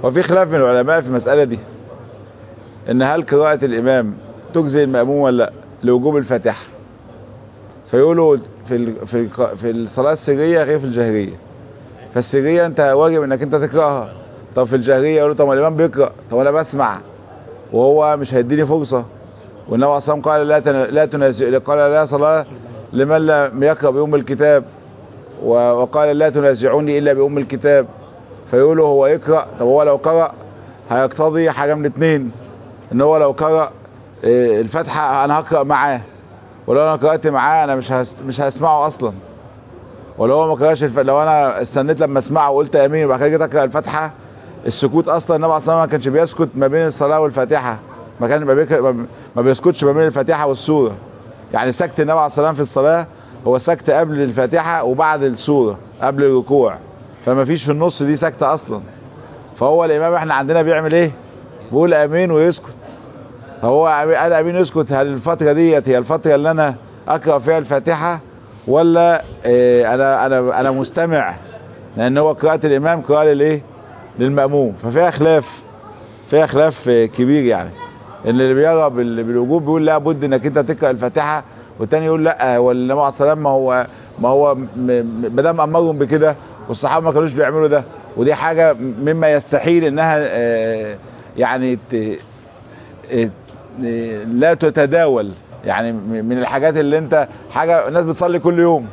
وفي خلاف من العلماء في المسألة دي ان هل قراءة الامام تجزي المأموم ولا لا لوجوب الفاتحة فيقولوا في ال- في الق- في الصلاة السرية غير في الجهرية فالسرية انت واجب انك انت تقرأها طب في الجهرية يقولوا طب ما الامام بيقرأ طب انا بسمع وهو مش هيديني فرصة والنبي عليه الصلاة والسلام قال لا تن- لا تنازع قال لا صلاة لمن لم يقرأ بأم الكتاب و- وقال لا تنازعوني إلا بأم الكتاب فيقولوا هو يقرأ طب هو لو قرأ هيقتضي حاجة من اتنين ان هو لو قرأ آه، الفاتحة انا هقرأ معاه ولو انا قرأت معاه انا مش هس مش هسمعه اصلا ولو هو ما قرأش الف... لو انا استنيت لما اسمعه وقلت امين وبعد كده جيت اقرأ الفاتحة السكوت اصلا النبي اصلا ما كانش بيسكت ما بين الصلاة والفاتحة ما كان ما, بيك... ما- ما بيسكتش ما بين الفاتحة والسورة يعني سكت النبي عليه الصلاة والسلام في الصلاة هو سكت قبل الفاتحة وبعد السورة قبل الركوع فما فيش في النص دي سكتة اصلا فهو الامام احنا عندنا بيعمل ايه بيقول امين ويسكت هو قال امين يسكت هل الفترة ديت هي الفترة اللي انا اقرأ فيها الفاتحة ولا إيه انا انا انا مستمع لان هو قراءة الامام قراءة للايه للمأموم ففيها خلاف فيها خلاف آه، كبير يعني ان اللي بيرى بال- بالوجوب بيقول لا بد انك انت تقرا الفاتحه والتاني يقول لا والنبي عليه الصلاه والسلام ما هو ما هو م- م- ما دام امرهم بكده والصحابه ما كانوش بيعملوا ده ودي حاجه مما يستحيل انها آه، يعني ت- آه، آه، لا تتداول يعني م- من الحاجات اللي انت حاجه الناس بتصلي كل يوم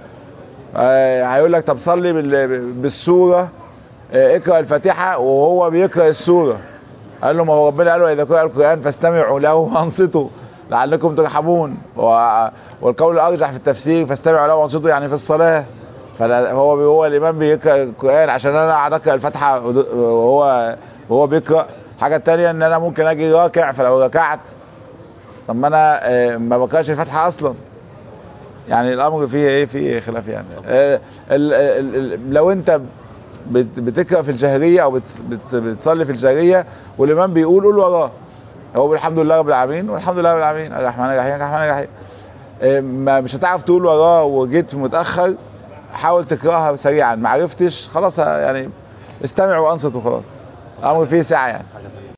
آه، هيقول لك طب صلي بال- بالسوره آه، اقرا الفاتحه وهو بيقرا السوره قال له ما هو ربنا قال له اذا قرأ القران فاستمعوا له وانصتوا لعلكم ترحمون و- والقول الارجح في التفسير فاستمعوا له وانصتوا يعني في الصلاه فهو هو الامام بيقرا القران عشان انا قاعد اقرا الفاتحه وهو وهو بيقرا الحاجه الثانيه ان انا ممكن اجي راكع فلو ركعت طب ما انا آه، ما بقراش الفاتحه اصلا يعني الامر فيه ايه فيه خلاف يعني آه، ال- ال- ال- لو انت بت- بتقرا في الجهريه او بت- بت- بتصلي في الجهريه والامام بيقول قول وراه هو الحمد لله رب العالمين والحمد لله رب العالمين الرحمن الرحيم الرحمن الرحيم آه، ما مش هتعرف تقول وراه وجيت متاخر حاول تقراها سريعا ما عرفتش خلاص يعني استمع وانصت وخلاص الامر فيه ساعه يعني حاجة تانية